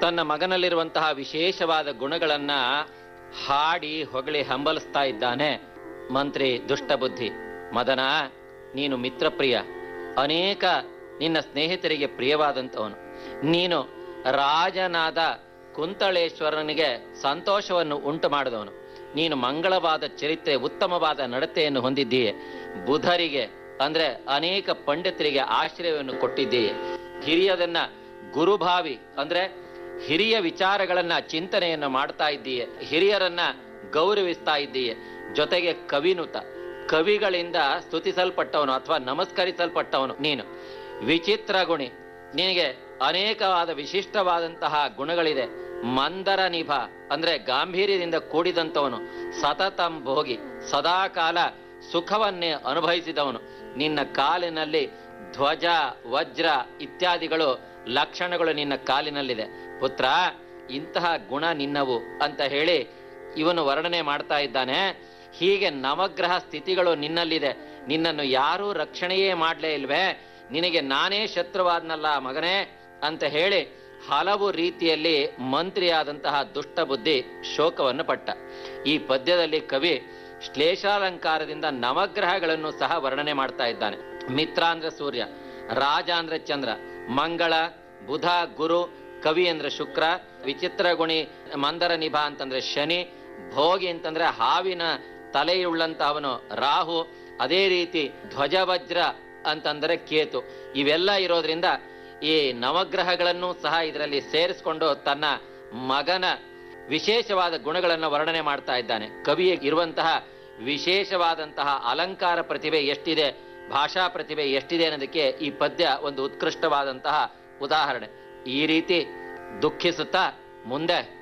ತನ್ನ ಮಗನಲ್ಲಿರುವಂತಹ ವಿಶೇಷವಾದ ಗುಣಗಳನ್ನ ಹಾಡಿ ಹೊಗಳಿ ಹಂಬಲಿಸ್ತಾ ಇದ್ದಾನೆ ಮಂತ್ರಿ ದುಷ್ಟಬುದ್ಧಿ ಮದನ ನೀನು ಮಿತ್ರಪ್ರಿಯ ಅನೇಕ ನಿನ್ನ ಸ್ನೇಹಿತರಿಗೆ ಪ್ರಿಯವಾದಂಥವನು ನೀನು ರಾಜನಾದ ಕುಂತಳೇಶ್ವರನಿಗೆ ಸಂತೋಷವನ್ನು ಉಂಟು ಮಾಡಿದವನು ನೀನು ಮಂಗಳವಾದ ಚರಿತ್ರೆ ಉತ್ತಮವಾದ ನಡತೆಯನ್ನು ಹೊಂದಿದ್ದೀಯೆ ಬುಧರಿಗೆ ಅಂದ್ರೆ ಅನೇಕ ಪಂಡಿತರಿಗೆ ಆಶ್ರಯವನ್ನು ಕೊಟ್ಟಿದ್ದೀಯೆ ಹಿರಿಯದನ್ನ ಗುರುಭಾವಿ ಅಂದ್ರೆ ಹಿರಿಯ ವಿಚಾರಗಳನ್ನ ಚಿಂತನೆಯನ್ನು ಮಾಡ್ತಾ ಇದ್ದೀಯೆ ಹಿರಿಯರನ್ನ ಗೌರವಿಸ್ತಾ ಇದ್ದೀಯೆ ಜೊತೆಗೆ ಕವಿನುತ ಕವಿಗಳಿಂದ ಸ್ತುತಿಸಲ್ಪಟ್ಟವನು ಅಥವಾ ನಮಸ್ಕರಿಸಲ್ಪಟ್ಟವನು ನೀನು ವಿಚಿತ್ರ ಗುಣಿ ನಿನಗೆ ಅನೇಕವಾದ ವಿಶಿಷ್ಟವಾದಂತಹ ಗುಣಗಳಿದೆ ಮಂದರ ನಿಭ ಅಂದ್ರೆ ಗಾಂಭೀರ್ಯದಿಂದ ಕೂಡಿದಂಥವನು ಸತತಂ ಭೋಗಿ ಸದಾಕಾಲ ಸುಖವನ್ನೇ ಅನುಭವಿಸಿದವನು ನಿನ್ನ ಕಾಲಿನಲ್ಲಿ ಧ್ವಜ ವಜ್ರ ಇತ್ಯಾದಿಗಳು ಲಕ್ಷಣಗಳು ನಿನ್ನ ಕಾಲಿನಲ್ಲಿದೆ ಪುತ್ರ ಇಂತಹ ಗುಣ ನಿನ್ನವು ಅಂತ ಹೇಳಿ ಇವನು ವರ್ಣನೆ ಮಾಡ್ತಾ ಇದ್ದಾನೆ ಹೀಗೆ ನವಗ್ರಹ ಸ್ಥಿತಿಗಳು ನಿನ್ನಲ್ಲಿದೆ ನಿನ್ನನ್ನು ಯಾರೂ ರಕ್ಷಣೆಯೇ ಮಾಡ್ಲೇ ಇಲ್ವೇ ನಿನಗೆ ನಾನೇ ಶತ್ರುವಾದ್ನಲ್ಲ ಮಗನೇ ಅಂತ ಹೇಳಿ ಹಲವು ರೀತಿಯಲ್ಲಿ ಮಂತ್ರಿಯಾದಂತಹ ದುಷ್ಟ ಬುದ್ಧಿ ಶೋಕವನ್ನು ಪಟ್ಟ ಈ ಪದ್ಯದಲ್ಲಿ ಕವಿ ಶ್ಲೇಷಾಲಂಕಾರದಿಂದ ನವಗ್ರಹಗಳನ್ನು ಸಹ ವರ್ಣನೆ ಮಾಡ್ತಾ ಇದ್ದಾನೆ ಮಿತ್ರ ಅಂದ್ರೆ ಸೂರ್ಯ ರಾಜ ಅಂದ್ರೆ ಚಂದ್ರ ಮಂಗಳ ಬುಧ ಗುರು ಕವಿ ಅಂದ್ರೆ ಶುಕ್ರ ವಿಚಿತ್ರ ಗುಣಿ ಮಂದರ ನಿಭಾ ಅಂತಂದ್ರೆ ಶನಿ ಭೋಗಿ ಅಂತಂದ್ರೆ ಹಾವಿನ ತಲೆಯುಳ್ಳಂತಹವನು ರಾಹು ಅದೇ ರೀತಿ ಧ್ವಜವಜ್ರ ಅಂತಂದ್ರೆ ಕೇತು ಇವೆಲ್ಲ ಇರೋದ್ರಿಂದ ಈ ನವಗ್ರಹಗಳನ್ನು ಸಹ ಇದರಲ್ಲಿ ಸೇರಿಸ್ಕೊಂಡು ತನ್ನ ಮಗನ ವಿಶೇಷವಾದ ಗುಣಗಳನ್ನು ವರ್ಣನೆ ಮಾಡ್ತಾ ಇದ್ದಾನೆ ಕವಿಯ ಇರುವಂತಹ ವಿಶೇಷವಾದಂತಹ ಅಲಂಕಾರ ಪ್ರತಿಭೆ ಎಷ್ಟಿದೆ ಭಾಷಾ ಪ್ರತಿಭೆ ಎಷ್ಟಿದೆ ಅನ್ನೋದಕ್ಕೆ ಈ ಪದ್ಯ ಒಂದು ಉತ್ಕೃಷ್ಟವಾದಂತಹ ಉದಾಹರಣೆ ಈ ರೀತಿ ದುಃಖಿಸುತ್ತಾ ಮುಂದೆ